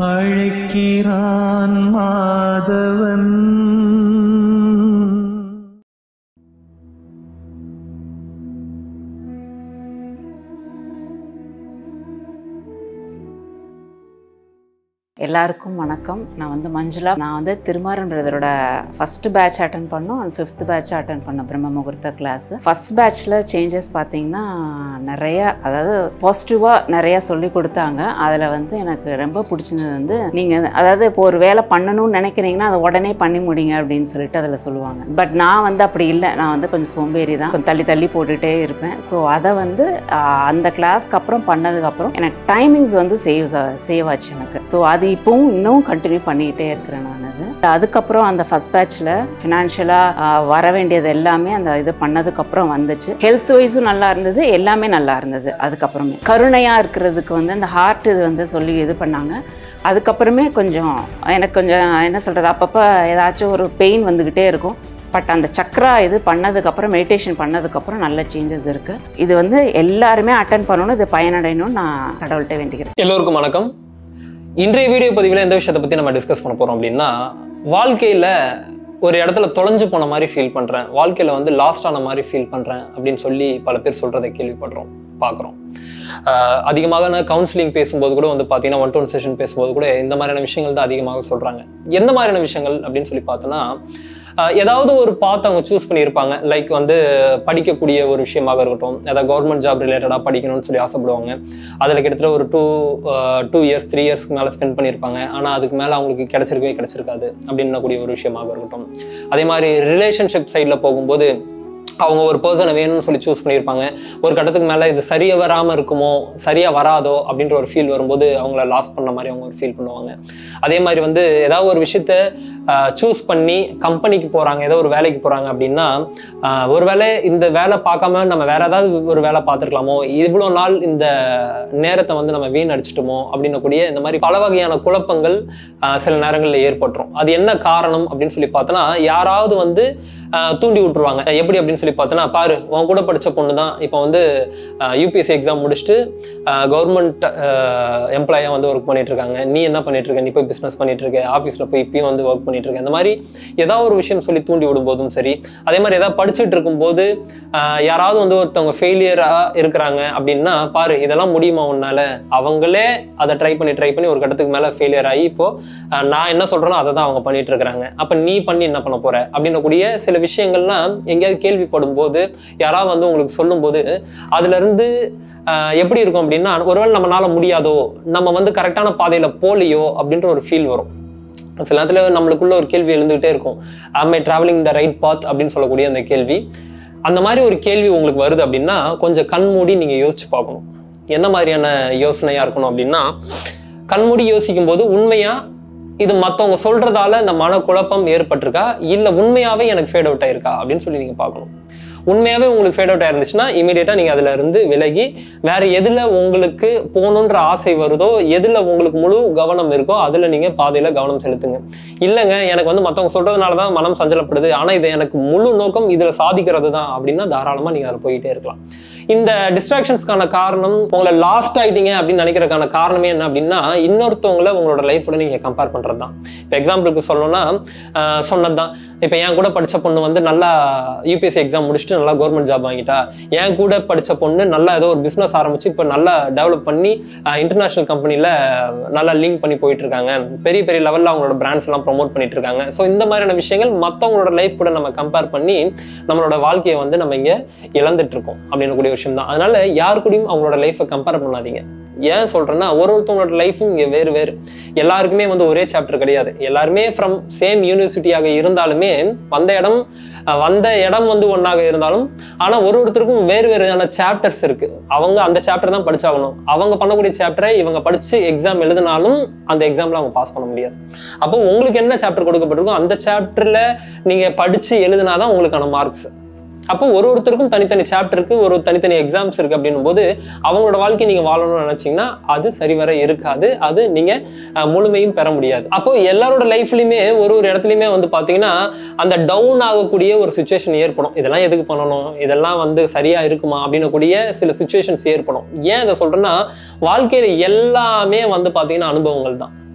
அழைக்கிறான் மாதவன் எல்லாருக்கும் வணக்கம் நான் வந்து மஞ்சுளா நான் வந்து திருமாறன் பிரதரோட ஃபர்ஸ்ட் பேட்ச் அட்டன் பண்ணோம் அண்ட் ஃபிஃப்த் பேட்ச் அட்டன் பண்ணோம் பிரம்ம முகூர்த்த கிளாஸ் ஃபர்ஸ்ட் பேட்ச்சில் சேஞ்சஸ் பார்த்தீங்கன்னா நிறைய அதாவது பாசிட்டிவாக நிறைய சொல்லி கொடுத்தாங்க அதில் வந்து எனக்கு ரொம்ப பிடிச்சிருந்தது வந்து நீங்கள் அதாவது இப்போ ஒரு வேலை பண்ணணும்னு நினைக்கிறீங்கன்னா அதை உடனே பண்ணி முடிங்க அப்படின்னு சொல்லிட்டு அதில் சொல்லுவாங்க பட் நான் வந்து அப்படி இல்லை நான் வந்து கொஞ்சம் சோம்பேறி தான் கொஞ்சம் தள்ளி தள்ளி போட்டுகிட்டே இருப்பேன் ஸோ அதை வந்து ஆஹ், அந்த கிளாஸ்க்கு அப்புறம் பண்ணதுக்கப்புறம் எனக்கு டைமிங்ஸ் வந்து சேவ் சேவ் ஆச்சு எனக்கு ஸோ அது இப்போவும் இன்னும் கண்டினியூ பண்ணிக்கிட்டே இருக்கிறேன் நான் அது அதுக்கப்புறம் அந்த ஃபஸ்ட் பேட்ச்சில் ஃபினான்ஷியலாக வர வேண்டியது எல்லாமே அந்த இது பண்ணதுக்கப்புறம் வந்துச்சு ஹெல்த் வைஸும் நல்லா இருந்தது எல்லாமே நல்லா இருந்தது அதுக்கப்புறமே கருணையாக இருக்கிறதுக்கு வந்து அந்த ஹார்ட் இது வந்து சொல்லி இது பண்ணாங்க அதுக்கப்புறமே கொஞ்சம் எனக்கு கொஞ்சம் என்ன சொல்கிறது அப்பப்போ ஏதாச்சும் ஒரு பெயின் வந்துக்கிட்டே இருக்கும் பட் அந்த சக்ரா இது பண்ணதுக்கப்புறம் மெடிடேஷன் பண்ணதுக்கப்புறம் நல்ல சேஞ்சஸ் இருக்குது இது வந்து எல்லாருமே அட்டன் பண்ணணும் இது பயனடையணும்னு நான் கடவுள்கிட்ட வேண்டிக்கிறேன் எல்லோருக்கும் வணக்கம் இன்றைய வீடியோ பதிவில் எந்த விஷயத்தை பற்றி நம்ம டிஸ்கஸ் பண்ண போகிறோம் அப்படின்னா வாழ்க்கையில் ஒரு இடத்துல தொலைஞ்சு போன மாதிரி ஃபீல் பண்ணுறேன் வாழ்க்கையில் வந்து லாஸ்ட் ஆன மாதிரி ஃபீல் பண்ணுறேன் அப்படின்னு சொல்லி பல பேர் சொல்கிறத கேள்விப்படுறோம் பார்க்குறோம் அதிகமாக நான் கவுன்சிலிங் பேசும்போது கூட வந்து பார்த்தீங்கன்னா ஒன் டு ஒன் செஷன் பேசும்போது கூட இந்த மாதிரியான விஷயங்கள் தான் அதிகமாக சொல்கிறாங்க எந்த மாதிரியான விஷயங்கள் அப்படின்னு சொல்லி பார்த்தோன்னா ஆஹ் ஏதாவது ஒரு பாத் அவங்க சூஸ் பண்ணியிருப்பாங்க லைக் வந்து படிக்கக்கூடிய ஒரு விஷயமாக இருக்கட்டும் ஏதாவது கவர்மெண்ட் ஜாப் ரிலேட்டடாக படிக்கணும்னு சொல்லி ஆசைப்படுவாங்க அதில் கிட்டத்தட்ட ஒரு டூ டூ இயர்ஸ் த்ரீ இயர்ஸ்க்கு மேலே ஸ்பெண்ட் பண்ணியிருப்பாங்க ஆனால் அதுக்கு மேலே அவங்களுக்கு கிடைச்சிருக்கவே கிடைச்சிருக்காது அப்படின்னக்கூடிய ஒரு விஷயமாக இருக்கட்டும் அதே மாதிரி ரிலேஷன்ஷிப் சைடில் போகும்போது அவங்க ஒரு பர்சனை வேணும்னு சொல்லி சூஸ் பண்ணியிருப்பாங்க ஒரு கட்டத்துக்கு மேலே இது சரியாக வராமல் இருக்குமோ சரியாக வராதோ அப்படின்ற ஒரு ஃபீல் வரும்போது அவங்கள லாஸ் பண்ண மாதிரி அவங்க ஒரு ஃபீல் பண்ணுவாங்க அதே மாதிரி வந்து ஏதாவது ஒரு விஷயத்த சூஸ் பண்ணி கம்பெனிக்கு போகிறாங்க ஏதோ ஒரு வேலைக்கு போகிறாங்க அப்படின்னா ஆஹ் ஒருவேளை இந்த வேலை பார்க்காம நம்ம வேற ஏதாவது ஒரு வேலை பார்த்துருக்கலாமோ இவ்வளோ நாள் இந்த நேரத்தை வந்து நம்ம வீணடிச்சிட்டோமோ அப்படின்னக்கூடிய இந்த மாதிரி பல வகையான குழப்பங்கள் ஆஹ் சில நேரங்களில் ஏற்பட்டுரும் அது என்ன காரணம் அப்படின்னு சொல்லி பார்த்தோன்னா யாராவது வந்து ஆஹ் தூண்டி விட்டுருவாங்க எப்படி அப்படின்னு சொல்லி பார்த்தோன்னா பாரு உன் கூட படித்த பொண்ணு தான் இப்போ வந்து யூபிஎஸ்சி எக்ஸாம் முடிச்சுட்டு கவர்மெண்ட் எம்ப்ளாயாக வந்து ஒர்க் பண்ணிட்டு இருக்காங்க நீ என்ன பண்ணிட்டு இருக்க நீ போய் பிஸ்னஸ் பண்ணிட்டு இருக்க ஆஃபீஸில் போய் இப்பயும் வந்து ஒர்க் பண்ணிட்டு இருக்க இந்த மாதிரி ஏதாவது ஒரு விஷயம் சொல்லி தூண்டி விடும்போதும் சரி அதே மாதிரி ஏதாவது படிச்சுட்டு இருக்கும்போது ஆஹ் யாராவது வந்து ஒருத்தவங்க ஃபெயிலியராக இருக்கிறாங்க அப்படின்னா பாரு இதெல்லாம் முடியுமா உன்னால அவங்களே அதை ட்ரை பண்ணி ட்ரை பண்ணி ஒரு கட்டத்துக்கு மேலே ஃபெயிலியர் ஆகி இப்போ ஆஹ் நான் என்ன சொல்கிறேனோ அதை தான் அவங்க பண்ணிட்டு இருக்கிறாங்க அப்போ நீ பண்ணி என்ன பண்ண போற அப்படின்னக்கூடிய சில விஷயங்கள்லாம் எங்கேயாவது கேள்விப்படும் போது யாராவது வந்து உங்களுக்கு சொல்லும்போது அதுல இருந்து ஆஹ் எப்படி இருக்கும் அப்படின்னா ஒருவேளை நம்மளால முடியாதோ நம்ம வந்து கரெக்டான பாதையில போலியோ அப்படின்ற ஒரு ஃபீல் வரும் சில நேரத்தில் நம்மளுக்குள்ள ஒரு கேள்வி எழுந்துகிட்டே இருக்கும் ஆம் ஐ டிராவலிங் த ரைட் பாத் அப்படின்னு சொல்லக்கூடிய அந்த கேள்வி அந்த மாதிரி ஒரு கேள்வி உங்களுக்கு வருது அப்படின்னா கொஞ்சம் கண் மூடி நீங்கள் யோசிச்சு பார்க்கணும் எந்த மாதிரியான யோசனையாக இருக்கணும் அப்படின்னா கண்மூடி யோசிக்கும் போது உண்மையா இது மற்றவங்க சொல்றதால இந்த மனக்குழப்பம் ஏற்பட்டிருக்கா இல்லை உண்மையாவே எனக்கு ஃபேட் அவுட் ஆயிருக்கா அப்படின்னு சொல்லி நீங்கள் பார்க்கணும் உண்மையாவே உங்களுக்கு ஃபேட் அவுட் ஆயிருந்துச்சுன்னா இமீடியட்டாக நீங்கள் அதுல இருந்து விலகி வேற எதுல உங்களுக்கு போகணுன்ற ஆசை வருதோ எதுல உங்களுக்கு முழு கவனம் இருக்கோ அதுல நீங்க பாதையில கவனம் செலுத்துங்க இல்லைங்க எனக்கு வந்து மற்றவங்க சொல்றதுனால தான் மனம் சஞ்சலப்படுது ஆனா இது எனக்கு முழு நோக்கம் இதுல சாதிக்கிறது தான் அப்படின்னா தாராளமா நீங்க அதில் போயிட்டே இருக்கலாம் இந்த டிஸ்ட்ராக்ஷன்ஸ்க்கான காரணம் உங்களை லாஸ்ட் ஆயிட்டீங்க அப்படின்னு நினைக்கிறதுக்கான காரணமே என்ன அப்படின்னா இன்னொருத்தவங்கள உங்களோட லைஃப்ல நீங்க கம்பேர் பண்றது தான் இப்போ எக்ஸாம்பிளுக்கு சொல்லணும்னா ஆஹ் சொன்னது தான் இப்போ என் கூட படிச்ச பொண்ணு வந்து நல்லா யூபிஎஸ்சி எக்ஸாம் முடிச்சுட்டு நல்லா கவர்மெண்ட் ஜாப் வாங்கிட்டா என் கூட படிச்ச பொண்ணு நல்லா ஏதோ ஒரு பிஸ்னஸ் ஆரம்பிச்சு இப்போ நல்லா டெவலப் பண்ணி இன்டர்நேஷனல் கம்பெனியில் நல்லா லிங்க் பண்ணி போயிட்டு இருக்காங்க பெரிய பெரிய லெவலில் அவங்களோட பிராண்ட்ஸ் எல்லாம் ப்ரொமோட் பண்ணிட்டு இருக்காங்க ஸோ இந்த மாதிரியான விஷயங்கள் மற்றவங்களோட லைஃப் கூட நம்ம கம்பேர் பண்ணி நம்மளோட வாழ்க்கையை வந்து நம்ம இங்கே இழந்துட்டு இருக்கோம் அப்படின்னு கூடிய விஷயம் தான் அதனால யார் கூடயும் அவங்களோட லைஃப்பை கம்பேர் பண்ணாதீங்க ஏன் சொல்றேன்னா ஒரு ஒருத்தவங்களோட லைஃபும் இங்கே வேறு வேறு எல்லாருக்குமே வந்து ஒரே சாப்டர் கிடையாது எல்லாருமே ஃப்ரம் சேம் யூனிவர்சிட்டியாக இருந்தாலுமே வந்த இடம் அஹ் வந்த இடம் வந்து ஒன்றாக இருந்தாலும் ஆனால் ஒரு ஒருத்தருக்கும் வேறு வேறுயான சாப்டர்ஸ் இருக்கு அவங்க அந்த சாப்டர் தான் படிச்சாகணும் அவங்க பண்ணக்கூடிய சாப்டரை இவங்க படிச்சு எக்ஸாம் எழுதினாலும் அந்த எக்ஸாம்ல அவங்க பாஸ் பண்ண முடியாது அப்போ உங்களுக்கு என்ன சாப்டர் கொடுக்கப்பட்டிருக்கோ அந்த சாப்டர்ல நீங்க படிச்சு எழுதினாதான் உங்களுக்கான மார்க்ஸ் அப்போ ஒரு ஒருத்தருக்கும் தனித்தனி சாப்டர் இருக்கு ஒரு தனித்தனி எக்ஸாம்ஸ் இருக்கு அப்படின்னும் போது அவங்களோட வாழ்க்கை நீங்க வாழணும்னு நினைச்சீங்கன்னா அது சரிவர இருக்காது அது நீங்க அஹ், முழுமையும் பெற முடியாது அப்போ எல்லாரோட லைஃப்லயுமே ஒரு ஒரு இடத்துலயுமே வந்து பாத்தீங்கன்னா அந்த டவுன் ஆகக்கூடிய ஒரு சுச்சுவேஷன் ஏற்படும் இதெல்லாம் எதுக்கு பண்ணணும் இதெல்லாம் வந்து சரியா இருக்குமா அப்படின்னக்கூடிய சில சுச்சுவேஷன்ஸ் ஏற்படும் ஏன் இதை சொல்றேன்னா வாழ்க்கையில எல்லாமே வந்து பாத்தீங்கன்னா அனுபவங்கள் தான்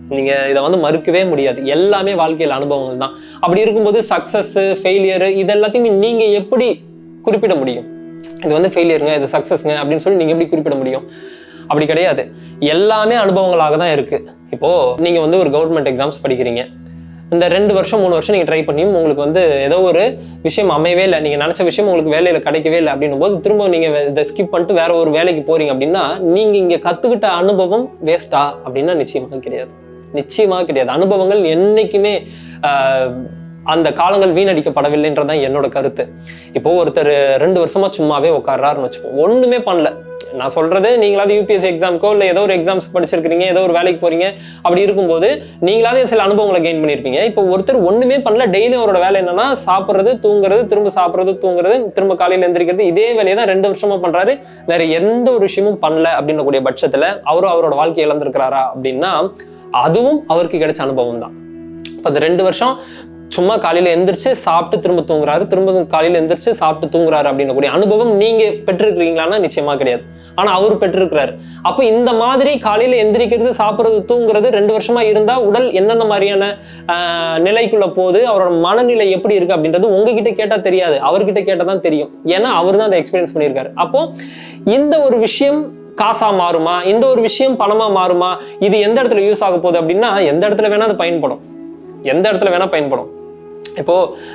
நீங்க இதை வந்து மறுக்கவே முடியாது எல்லாமே வாழ்க்கையில் அனுபவங்கள் தான் அப்படி இருக்கும்போது சக்சஸ் ஃபெயிலியர் இது எல்லாத்தையுமே நீங்க எப்படி குறிப்பிட முடியும் இது வந்து ஃபெயிலியருங்க இது சக்ஸஸ்ங்க அப்படின்னு சொல்லி நீங்க எப்படி குறிப்பிட முடியும் அப்படி கிடையாது எல்லாமே அனுபவங்களாக தான் இருக்கு இப்போ நீங்க வந்து ஒரு கவர்மெண்ட் எக்ஸாம்ஸ் படிக்கிறீங்க இந்த ரெண்டு வருஷம் மூணு வருஷம் நீங்கள் ட்ரை பண்ணியும் உங்களுக்கு வந்து ஏதோ ஒரு விஷயம் அமையவே இல்லை நீங்கள் நினச்ச விஷயம் உங்களுக்கு வேலையில் கிடைக்கவே இல்லை அப்படின்னும் போது திரும்ப நீங்கள் இதை ஸ்கிப் பண்ணிட்டு வேற ஒரு வேலைக்கு போறீங்க அப்படின்னா நீங்கள் இங்கே கற்றுக்கிட்ட அனுபவம் வேஸ்டா அப்படின்னா நிச்சயமாக கிடையாது நிச்சயமாக கிடையாது அனுபவங்கள் என்னைக்குமே ஆஹ், அந்த காலங்கள் வீணடிக்கப்படவில்லைன்றதான் என்னோட கருத்து இப்போ ஒருத்தர் ரெண்டு வருஷமா சும்மாவே உட்கார்றாருன்னு வச்சுப்போம் ஒண்ணுமே பண்ணல நான் சொல்றது நீங்களாவது யூபிஎஸ்சி எக்ஸாம்க்கோ இல்லை ஏதோ ஒரு எக்ஸாம்ஸ் படிச்சிருக்கீங்க ஏதோ ஒரு வேலைக்கு போறீங்க அப்படி இருக்கும்போது நீங்களாவது சில அனுபவங்களை கெயின் பண்ணியிருப்பீங்க இப்போ ஒருத்தர் ஒண்ணுமே பண்ணல டெய்லி அவரோட வேலை என்னன்னா சாப்பிட்றது தூங்குறது திரும்ப சாப்பிட்றது தூங்குறது திரும்ப காலையில எந்திரிக்கிறது இதே வேலையை தான் ரெண்டு வருஷமா பண்றாரு வேற எந்த ஒரு விஷயமும் பண்ணல அப்படின்னக்கூடிய பட்சத்துல அவரும் அவரோட வாழ்க்கையை இழந்திருக்கிறாரா அப்படின்னா அதுவும் அவருக்கு கிடைச்ச அனுபவம் தான் இப்போ அந்த ரெண்டு வருஷம் சும்மா காலையில எந்திரிச்சு சாப்பிட்டு திரும்ப தூங்குறாரு திரும்ப காலையில எந்திரிச்சு சாப்பிட்டு தூங்குறாரு அப்படின்னக்கூடிய அனுபவம் நீங்க பெற்றிருக்கிறீங்களான்னா நிச்சயமா கிடையாது ஆனா அவர் பெற்றிருக்கிறாரு அப்போ இந்த மாதிரி காலையில எந்திரிக்கிறது சாப்பிட்றது தூங்குறது ரெண்டு வருஷமா இருந்தா உடல் என்னென்ன மாதிரியான ஆஹ், நிலைக்குள்ள போகுது அவரோட மனநிலை எப்படி இருக்கு அப்படின்றது உங்ககிட்ட கேட்டா தெரியாது அவர்கிட்ட கேட்டா தான் தெரியும் ஏன்னா அவர் தான் அதை எக்ஸ்பீரியன்ஸ் பண்ணியிருக்காரு அப்போ இந்த ஒரு விஷயம் காசா மாறுமா இந்த ஒரு விஷயம் பணமா மாறுமா இது எந்த இடத்துல யூஸ் ஆக போகுது அப்படின்னா எந்த இடத்துல வேணா அது பயன்படும் எந்த இடத்துல வேணா பயன்படும் இப்போ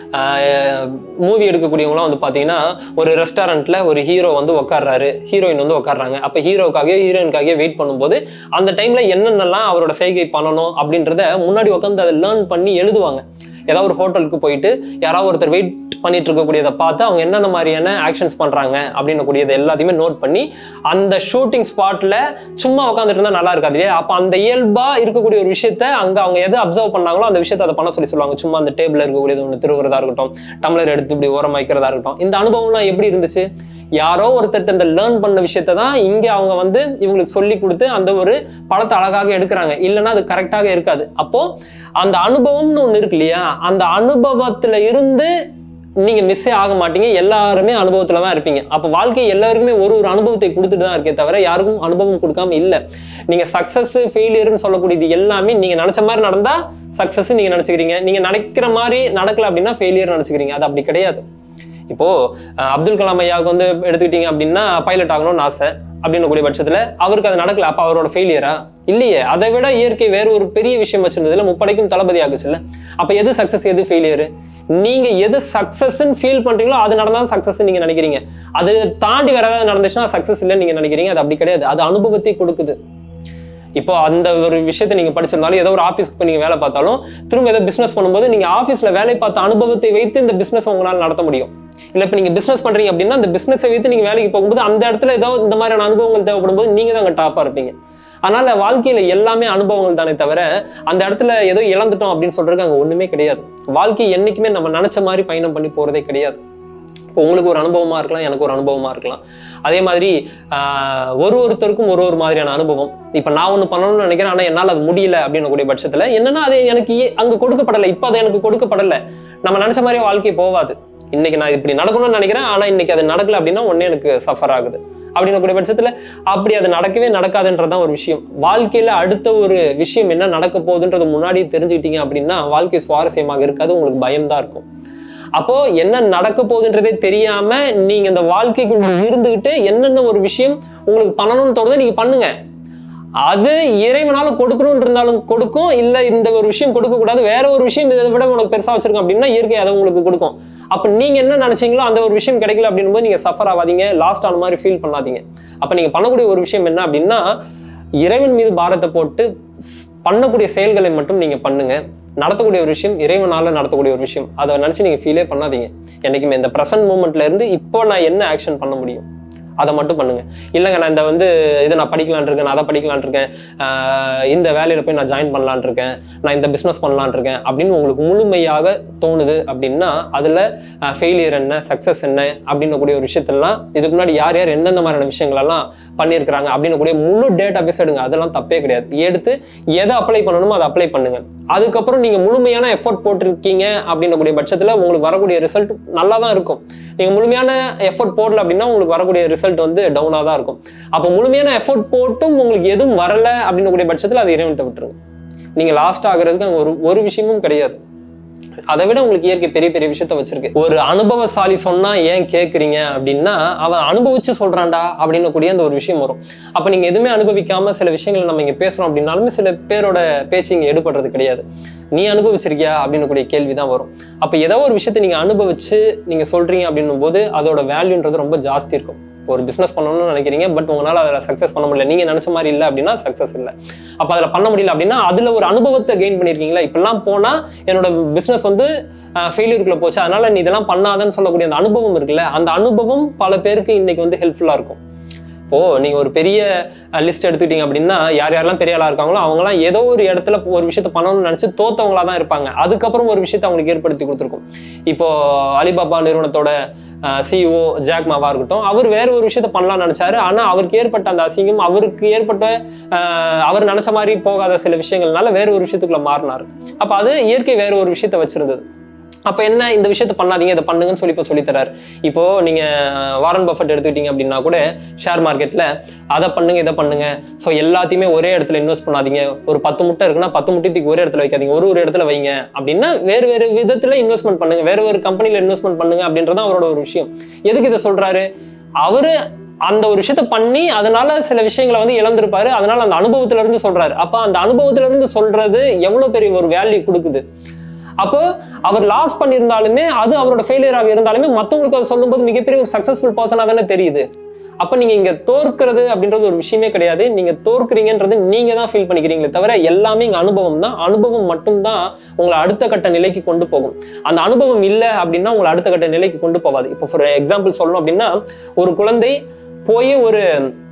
மூவி எடுக்கக்கூடியவங்களாம் வந்து பார்த்தீங்கன்னா ஒரு ரெஸ்டாரண்ட்ல ஒரு ஹீரோ வந்து உட்கார்றாரு ஹீரோயின் வந்து உட்கார்றாங்க அப்போ ஹீரோக்காக ஹீரோயினுக்காக வெயிட் பண்ணும்போது அந்த டைம்ல என்னென்னலாம் அவரோட செய்கை பண்ணணும் அப்படின்றத முன்னாடி உட்காந்து அதை லேர்ன் பண்ணி எழுதுவாங்க ஏதாவது ஒரு ஹோட்டலுக்கு போயிட்டு யாராவது ஒருத்தர் வெயிட் பண்ணிட்டு இருக்கக்கூடியதை பார்த்து அவங்க என்னென்ன மாதிரியான ஆக்ஷன்ஸ் பண்றாங்க அப்படின்னு கூடியது எல்லாத்தையுமே நோட் பண்ணி அந்த ஷூட்டிங் ஸ்பாட்ல சும்மா உட்காந்துட்டு இருந்தா நல்லா இருக்காது இல்லையா அப்போ அந்த இயல்பா இருக்கக்கூடிய ஒரு விஷயத்த அங்க அவங்க எதை அப்சர்வ் பண்ணாங்களோ அந்த விஷயத்தை அதை பண்ண சொல்லி சொல்லுவாங்க சும்மா அந்த டேபிள்ல இருக்கக்கூடியது ஒன்று திருவுறதா இருக்கட்டும் டம்ளர் எடுத்து இப்படி ஓரம் வைக்கிறதா இருக்கட்டும் இந்த அனுபவம்லாம் எப்படி இருந்துச்சு யாரோ ஒருத்தர் இந்த லேர்ன் பண்ண விஷயத்தை தான் இங்க அவங்க வந்து இவங்களுக்கு சொல்லி கொடுத்து அந்த ஒரு படத்தை அழகாக எடுக்கிறாங்க இல்லைன்னா அது கரெக்டாக இருக்காது அப்போ அந்த அனுபவம்னு ஒன்று இருக்கு இல்லையா அந்த அனுபவத்துல இருந்து நீங்க மிஸ்ஸே ஆக மாட்டீங்க எல்லாருமே அனுபவத்துல தான் இருப்பீங்க அப்போ வாழ்க்கை எல்லாருக்குமே ஒரு ஒரு அனுபவத்தை கொடுத்துட்டு தான் இருக்கே தவிர யாருக்கும் அனுபவம் கொடுக்காம இல்லை நீங்க சக்சஸ் ஃபெயிலியர்னு சொல்லக்கூடியது எல்லாமே நீங்க நினைச்ச மாதிரி நடந்தா சக்சஸ் நீங்க நினைச்சுக்கிறீங்க நீங்க நினைக்கிற மாதிரி நடக்கல அப்படின்னா ஃபெயிலியர் நினைச்சுக்கிறீங்க அது அப்படி கிடையாது இப்போ அஹ், அப்துல் கலாம் ஐயாவுக்கு வந்து எடுத்துக்கிட்டீங்க அப்படின்னா பைலட் ஆகணும்னு ஆசை அப்படின்னு கூடிய பட்சத்துல அவருக்கு அது நடக்கல அப்ப அவரோட ஃபெயிலியரா இல்லையே அதை விட இயற்கை வேற ஒரு பெரிய விஷயம் வச்சிருந்ததுல முப்படைக்கும் தளபதி ஆகுச்சு இல்ல அப்ப எது சக்சஸ் எது ஃபெயிலியர் நீங்க எது சக்சஸ்ன்னு ஃபீல் பண்றீங்களோ அது நடந்தாலும் சக்சஸ் நீங்க நினைக்கிறீங்க அது தாண்டி வேற ஏதாவது நடந்துச்சுன்னா சக்சஸ் இல்லைன்னு நீங்க நினைக்கிறீங்க அது அப்படி கிடையாது அது அனுபவத்தை கொடுக்குது இப்போ அந்த ஒரு விஷயத்தை நீங்க படிச்சிருந்தாலும் ஏதோ ஒரு ஆஃபீஸ்க்கு போய் நீங்க வேலை பார்த்தாலும் திரும்ப ஏதோ பிசினஸ் பண்ணும்போது நீங்க ஆஃபீஸ்ல வேலை பார்த்த அனுபவத்தை வைத்து இந்த பிசினஸ் உங்களால நடத்த முடியும் இல்ல இப்ப நீங்க பிசினஸ் பண்றீங்க அப்படின்னா அந்த பிசினஸை வைத்து நீங்க வேலைக்கு போகும்போது அந்த இடத்துல ஏதோ இந்த மாதிரியான அனுபவங்கள் தேவைப்படும் போது நீங்க தான் அங்க டாப்பா இருப்பீங்க அதனால வாழ்க்கையில எல்லாமே அனுபவங்கள் தானே தவிர அந்த இடத்துல ஏதோ இழந்துட்டோம் அப்படின்னு சொல்றதுக்கு அங்க ஒண்ணுமே கிடையாது வாழ்க்கை என்னைக்குமே நம்ம நினைச்ச மாதிரி பயணம் பண்ணி போறதே கிடையாது இப்போ உங்களுக்கு ஒரு அனுபவமா இருக்கலாம் எனக்கு ஒரு அனுபவமா இருக்கலாம் அதே மாதிரி ஆஹ், ஒரு ஒருத்தருக்கும் ஒரு ஒரு மாதிரியான அனுபவம் இப்போ நான் ஒன்று பண்ணணும்னு நினைக்கிறேன் ஆனால் என்னால் அது முடியல அப்படின்னக்கூடிய பட்சத்தில் என்னன்னா அது எனக்கு ஏ- அங்கே கொடுக்கப்படலை இப்போ அது எனக்கு கொடுக்கப்படலை நம்ம நினச்ச மாதிரியே வாழ்க்கை போகாது இன்னைக்கு நான் இப்படி நடக்கணும்னு நினைக்கிறேன் ஆனால் இன்னைக்கு அது நடக்கல அப்படின்னா உடனே எனக்கு சஃபர் ஆகுது அப்படின்னக்கூடிய பட்சத்தில் அப்படி அது நடக்கவே நடக்காதுன்றதான் ஒரு விஷயம் வாழ்க்கையில் அடுத்த ஒரு விஷயம் என்ன நடக்க போகுதுன்றது முன்னாடி தெரிஞ்சுக்கிட்டீங்க அப்படின்னா வாழ்க்கை சுவாரஸ்யமாக இருக்காது உங்களுக்கு பயம்தான் இருக்கும் அப்போ என்ன நடக்க போகுதுன்றதே தெரியாம நீங்க இந்த வாழ்க்கைக்குள்ள இருந்துகிட்டு என்னென்ன ஒரு விஷயம் உங்களுக்கு பண்ணணும்னு தோணுதோ நீங்க பண்ணுங்க அது இறைவனால கொடுக்கணும்னு இருந்தாலும் கொடுக்கும் இல்ல இந்த ஒரு விஷயம் கொடுக்க கூடாது வேற ஒரு விஷயம் இதை விட உனக்கு பெருசா வச்சிருக்கோம் அப்படின்னா இயற்கை அதை உங்களுக்கு கொடுக்கும் அப்ப நீங்க என்ன நினைச்சீங்களோ அந்த ஒரு விஷயம் கிடைக்கல அப்படின்னும் போது நீங்க சஃபர் ஆகாதீங்க லாஸ்ட் ஆன மாதிரி ஃபீல் பண்ணாதீங்க அப்ப நீங்க பண்ணக்கூடிய ஒரு விஷயம் என்ன அப்படின்னா இறைவன் மீது பாரத்தை போட்டு ஸ்- பண்ணக்கூடிய செயல்களை மட்டும் நீங்க பண்ணுங்க நடத்தக்கூடிய ஒரு விஷயம் இறைவனால நடத்தக்கூடிய ஒரு விஷயம் அதை நினைச்சு நீங்க ஃபீலே பண்ணாதீங்க என்னைக்குமே இந்த ப்ரெசன்ட் மூமெண்ட்ல இருந்து இப்போ நான் என்ன ஆக்ஷன் பண்ண முடியும் அதை மட்டும் பண்ணுங்க இல்லைங்க நான் இந்த வந்து இதை நான் படிக்கலான் இருக்கேன் நான் அதை படிக்கலான் இருக்கேன் ஆஹ் இந்த வேலையில போய் நான் ஜாயின் பண்ணலான் இருக்கேன் நான் இந்த பிஸ்னஸ் பண்ணலான் இருக்கேன் அப்படின்னு உங்களுக்கு முழுமையாக தோணுது அப்படின்னா அதுல ஃபெயிலியர் என்ன சக்சஸ் என்ன அப்படின்னக்கூடிய ஒரு விஷயத்தெல்லாம் இதுக்கு முன்னாடி யார் யார் எந்தெந்த மாதிரியான விஷயங்களெல்லாம் பண்ணியிருக்கிறாங்க அப்படின்னக்கூடிய முழு டேட்டா பேஸ் எடுங்க அதெல்லாம் தப்பே கிடையாது எடுத்து எதை அப்ளை பண்ணணுமோ அதை அப்ளை பண்ணுங்க அதுக்கப்புறம் நீங்க முழுமையான எஃபோர்ட் போட்டிருக்கீங்க அப்படின்னக்கூடிய பட்சத்துல உங்களுக்கு வரக்கூடிய ரிசல்ட் நல்லா தான் இருக்கும் நீங்க முழுமையான எஃபோர்ட் போடல அப்படின்னா உங்களுக்கு வரக்கூடிய ரிசல்ட் வந்து டவுனாக தான் இருக்கும் அப்போ முழுமையான எஃபோர்ட் போட்டும் உங்களுக்கு எதுவும் வரல அப்படின்னக்கூடிய பட்சத்தில் அது இறைவன்ட்ட விட்டுருங்க நீங்க லாஸ்ட் ஆகுறதுக்கு அங்க ஒரு ஒரு விஷயமும் கிடையாது அதை விட உங்களுக்கு இயற்கை பெரிய பெரிய விஷயத்த வச்சிருக்கு ஒரு அனுபவசாலி சொன்னா ஏன் கேக்குறீங்க அப்படின்னா அவன் அனுபவிச்சு சொல்றான்டா அப்படின்னு கூடிய அந்த ஒரு விஷயம் வரும் அப்ப நீங்க எதுவுமே அனுபவிக்காம சில விஷயங்களை நம்ம இங்க பேசுறோம் அப்படின்னாலுமே சில பேரோட பேச்சு இங்க எடுபடுறது கிடையாது நீ அனுபவிச்சிருக்கியா அப்படின்னு கூடிய கேள்விதான் வரும் அப்ப ஏதோ ஒரு விஷயத்த நீங்க அனுபவிச்சு நீங்க சொல்றீங்க அப்படின்னும் போது அதோட வேல்யூன்றது ரொம்ப ஜாஸ்தி இருக்கும் இப்போ ஒரு பிசினஸ் பண்ணணும்னு நினைக்கிறீங்க பட் உங்களால அதில் சக்ஸஸ் பண்ண முடியல நீங்க நினைச்ச மாதிரி இல்லை அப்படின்னா சக்ஸஸ் இல்லை அப்ப அதுல பண்ண முடியல அப்படின்னா அதுல ஒரு அனுபவத்தை கெயின் பண்ணிருக்கீங்களா இப்பெல்லாம் போனா என்னோட பிசினஸ் வந்து ஃபெயிலியருக்குள்ள போச்சு அதனால நீ இதெல்லாம் பண்ணாதன்னு சொல்லக்கூடிய அந்த அனுபவம் இருக்குல்ல அந்த அனுபவம் பல பேருக்கு இன்னைக்கு வந்து ஹெல்ப்ஃபுல்லா இருக்கும் இப்போ நீங்க ஒரு பெரிய லிஸ்ட் எடுத்துக்கிட்டீங்க அப்படின்னா யார் யாரெல்லாம் பெரிய ஆளா இருக்காங்களோ அவங்கலாம் ஏதோ ஒரு இடத்துல ஒரு விஷயத்த பண்ணணும்னு நினைச்சு தோத்தவங்களா தான் இருப்பாங்க அதுக்கப்புறம் ஒரு விஷயத்தை அவங்களுக்கு ஏற்படுத்தி கொடுத்துருக்கும் இப்போ அலிபாபா நிறுவனத்தோட சிஇஓ ஜாக் மாவா இருக்கட்டும் அவர் வேற ஒரு விஷயத்த பண்ணலாம்னு நினைச்சாரு ஆனா அவருக்கு ஏற்பட்ட அந்த அசிங்கம் அவருக்கு ஏற்பட்ட ஆஹ், அவர் நினைச்ச மாதிரி போகாத சில விஷயங்கள்னால வேற ஒரு விஷயத்துக்குள்ள மாறினாரு அப்ப அது இயற்கை வேற ஒரு விஷயத்த வச்சிருந்தது அப்ப என்ன இந்த விஷயத்த பண்ணாதீங்க இதை பண்ணுங்கன்னு சொல்லி இப்போ சொல்லித்தராரு இப்போ நீங்க வாரன் பஃபட் எடுத்துக்கிட்டீங்க அப்படின்னா கூட ஷேர் மார்க்கெட்ல அதை பண்ணுங்க இதை பண்ணுங்க ஸோ எல்லாத்தையுமே ஒரே இடத்துல இன்வெஸ்ட் பண்ணாதீங்க ஒரு பத்து முட்டை இருக்குன்னா பத்து முட்டைக்கு ஒரே இடத்துல வைக்காதீங்க ஒரு ஒரு இடத்துல வைங்க அப்படின்னா வேறு வேறு விதத்துல இன்வெஸ்ட்மெண்ட் பண்ணுங்க வேற ஒரு கம்பெனில இன்வெஸ்ட்மெண்ட் பண்ணுங்க அப்படின்றது அவரோட ஒரு விஷயம் எதுக்கு இதை சொல்றாரு அவரு அந்த ஒரு விஷயத்த பண்ணி அதனால சில விஷயங்களை வந்து இழந்திருப்பாரு அதனால அந்த அனுபவத்துல இருந்து சொல்றாரு அப்ப அந்த அனுபவத்துல இருந்து சொல்றது எவ்வளவு பெரிய ஒரு வேல்யூ கொடுக்குது அப்போ அவர் லாஸ் பண்ணியிருந்தாலுமே அது அவரோட ஃபெயிலியராக இருந்தாலுமே மற்றவங்களுக்கு அதை சொல்லும்போது மிகப்பெரிய ஒரு சக்சஸ்ஃபுல் பர்சனாக தானே தெரியுது அப்ப நீங்க இங்க தோற்கிறது அப்படின்றது ஒரு விஷயமே கிடையாது நீங்க தோற்கிறீங்கன்றது நீங்க தான் ஃபீல் பண்ணிக்கிறீங்களே தவிர எல்லாமே இங்க அனுபவம் தான் அனுபவம் மட்டும்தான் உங்களை அடுத்த கட்ட நிலைக்கு கொண்டு போகும் அந்த அனுபவம் இல்லை அப்படின்னா உங்களை அடுத்த கட்ட நிலைக்கு கொண்டு போகாது இப்போ ஃபார் எக்ஸாம்பிள் சொல்லணும் அப்படின்னா ஒரு குழந்தை போய் ஒரு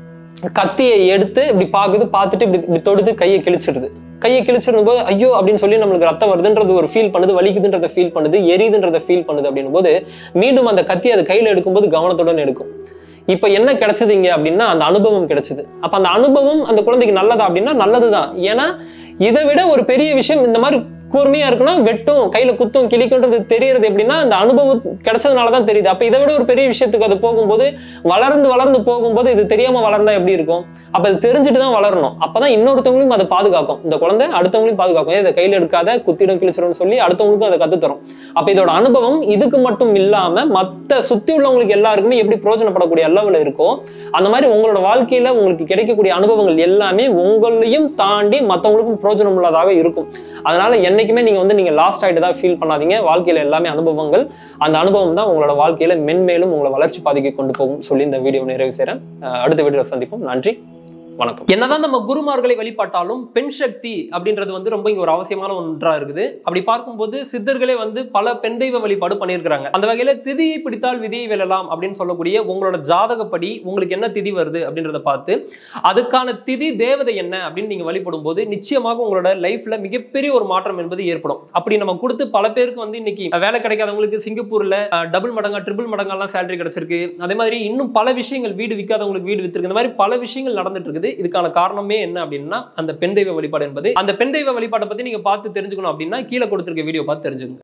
கத்தியை எடுத்து இப்படி பாக்குது பார்த்துட்டு இப்படி இப்படி தொடுத்து கையை கிழிச்சிடுது கையை கிழிச்சிடும் போது ஐயோ அப்படின்னு சொல்லி நம்மளுக்கு ரத்தம் வருதுன்றது ஒரு ஃபீல் பண்ணுது வலிக்குதுன்றத ஃபீல் பண்ணுது எரியுதுன்றத ஃபீல் பண்ணுது அப்படின்னும் போது மீண்டும் அந்த கத்தி அது கையில எடுக்கும்போது கவனத்துடன் எடுக்கும் இப்ப என்ன கிடைச்சது இங்க அப்படின்னா அந்த அனுபவம் கிடைச்சது அப்ப அந்த அனுபவம் அந்த குழந்தைக்கு நல்லதா அப்படின்னா நல்லதுதான் ஏன்னா இதை விட ஒரு பெரிய விஷயம் இந்த மாதிரி கூர்மையா இருக்குன்னா வெட்டும் கையில குத்தும் கிளிக்குன்றது தெரியறது எப்படின்னா அந்த அனுபவம் கிடைச்சதுனால தான் தெரியுது அப்ப இதை விட ஒரு பெரிய விஷயத்துக்கு அது போகும்போது வளர்ந்து வளர்ந்து போகும்போது இது தெரியாம வளர்ந்தா எப்படி இருக்கும் அப்ப அது தெரிஞ்சுட்டு தான் வளரணும் அப்பதான் இன்னொருத்தவங்களையும் அதை பாதுகாக்கும் இந்த குழந்தை அடுத்தவங்களையும் பாதுகாக்கும் ஏன் இதை கையில எடுக்காத குத்திடும் கிழிச்சிடும்னு சொல்லி அடுத்தவங்களுக்கும் அதை கத்துத்தரும் அப்ப இதோட அனுபவம் இதுக்கு மட்டும் இல்லாம மத்த சுத்தி உள்ளவங்களுக்கு எல்லாருக்குமே எப்படி பிரயோஜனப்படக்கூடிய அளவுல இருக்கோ அந்த மாதிரி உங்களோட வாழ்க்கையில உங்களுக்கு கிடைக்கக்கூடிய அனுபவங்கள் எல்லாமே உங்களையும் தாண்டி மத்தவங்களுக்கும் பிரயோஜனம் உள்ளதாக இருக்கும் அதனால என்னைக்குமே நீங்க வந்து நீங்க லாஸ்ட் ஆயிட்டு தான் ஃபீல் பண்ணாதீங்க வாழ்க்கையில எல்லாமே அனுபவங்கள் அந்த அனுபவம் தான் உங்களோட வாழ்க்கையில மென்மேலும் உங்களை வளர்ச்சி பாதைக்கு கொண்டு போகும் சொல்லி இந்த வீடியோ நிறைவு செய்றேன் அஹ் அடுத்த வீடியோ சந்திப்போம் நன்றி வணக்கம் என்னதான் நம்ம குருமார்களை வழிபாட்டாலும் பெண் சக்தி அப்படின்றது வந்து ரொம்ப இங்க ஒரு அவசியமான ஒன்றா இருக்குது அப்படி பார்க்கும்போது சித்தர்களே வந்து பல பெண் தெய்வ வழிபாடு பண்ணியிருக்கிறாங்க அந்த வகையில திதியை பிடித்தால் விதியை வெல்லலாம் அப்படின்னு சொல்லக்கூடிய உங்களோட ஜாதகப்படி உங்களுக்கு என்ன திதி வருது அப்படின்றத பார்த்து அதுக்கான திதி தேவதை என்ன அப்படின்னு நீங்க வழிபடும் போது நிச்சயமாக உங்களோட லைஃப்ல மிகப்பெரிய ஒரு மாற்றம் என்பது ஏற்படும் அப்படி நம்ம கொடுத்து பல பேருக்கு வந்து இன்னைக்கு வேலை கிடைக்காதவங்களுக்கு சிங்கப்பூர்ல டபுள் மடங்கா ட்ரிபிள் மடங்கெல்லாம் சேலரி கிடைச்சிருக்கு அதே மாதிரி இன்னும் பல விஷயங்கள் வீடு விற்காதவங்களுக்கு வீடு வித்திருக்கு இந்த மாதிரி பல விஷயங்கள் நடந்துட்டு இருக்குது இதுக்கான காரணமே என்ன அப்படின்னா அந்த பெண் தெய்வ வழிபாடு என்பது அந்த பெண் தெய்வ வழிபாட்டை பத்தி நீங்க பார்த்து தெரிஞ்சுக்கணும் அப்படின்னா கீழே கொடுத்திருக்க வீடியோ பார்த்து தெரிஞ்சுக்கோங்க